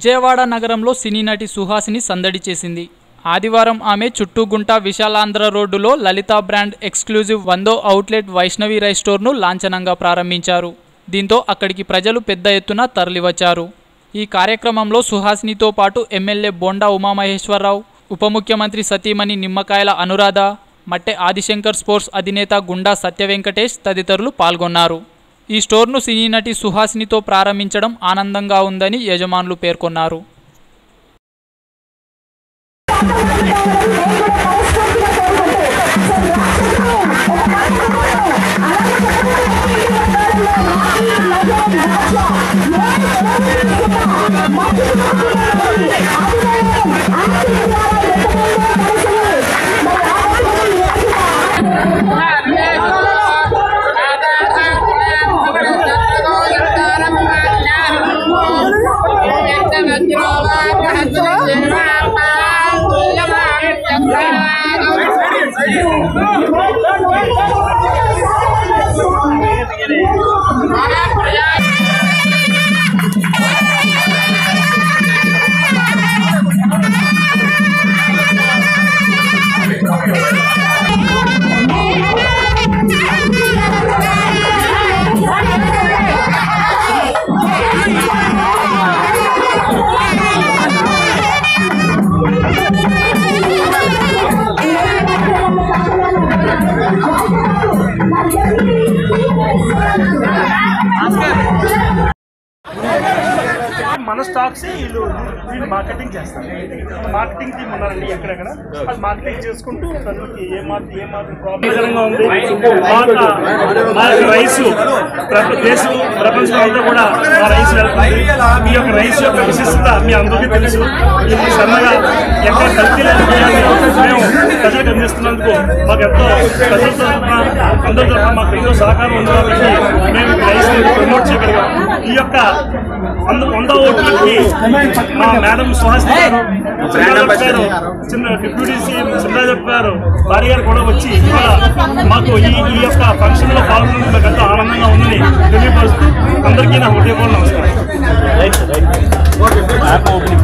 విజయవాడ నగరంలో సినీ నటి సుహాసిని సందడి చేసింది ఆదివారం ఆమె చుట్టూగుంట విశాలాంధ్ర రోడ్డులో లలిత బ్రాండ్ ఎక్స్క్లూజివ్ వందో అవుట్లెట్ వైష్ణవి రైస్ స్టోర్ను లాంఛనంగా ప్రారంభించారు దీంతో అక్కడికి ప్రజలు పెద్ద ఎత్తున తరలివచ్చారు ఈ కార్యక్రమంలో సుహాసినితో పాటు ఎమ్మెల్యే బోండా ఉమామహేశ్వరరావు ఉప ముఖ్యమంత్రి సతీమణి నిమ్మకాయల అనురాధ మట్టె ఆదిశంకర్ స్పోర్ట్స్ అధినేత గుండా సత్యవెంకటేష్ తదితరులు పాల్గొన్నారు ఈ స్టోర్ను సినీ నటి సుహాసినితో ప్రారంభించడం ఆనందంగా ఉందని యజమానులు పేర్కొన్నారు మన స్టాక్స్ వీళ్ళు వీళ్ళు మార్కెటింగ్ చేస్తారు మార్కెటింగ్ టీమ్ ఉన్నారండి ఎక్కడెక్కడ అది మార్కెటింగ్ చేసుకుంటూ ప్రజలకి ఏ మాత్రం ఏ మాత్రం ప్రాబ్లంగా ఉంది మా మా యొక్క రైస్ ప్ర- దేశం ప్రపంచం అంతా కూడా మా రైస్ వెళ్తుంది మీ యొక్క రైస్ యొక్క విశిష్టత మీ అందరికీ తెలుసు ఇది సన్నగా ఎక్కడ కల్తీ లేని బియ్యాన్ని మేము ప్రజలకు అందిస్తున్నందుకు మాకు ఎంతో ప్రజల తరఫున అందరి తరఫున మాకు ఎంతో సహకారం ఉంది కాబట్టి మేము ఈ రైస్ ప్రమోట్ చేయగలిగాం ఈ యొక్క వంద వంద ఓట్లకి మా మేడం సుహాసిని గారు చంద్రబాబు గారు చిన్న డిప్యూటీ సీఎం చంద్రబాబు గారు భార్య గారు కూడా వచ్చి ఇవాళ మాకు ఈ ఈ యొక్క ఫంక్షన్ లో పాల్గొన్నందుకు మాకు ఎంతో ఆనందంగా ఉందని తెలియపరుస్తూ అందరికీ నా హృదయపూర్వక నమస్కారం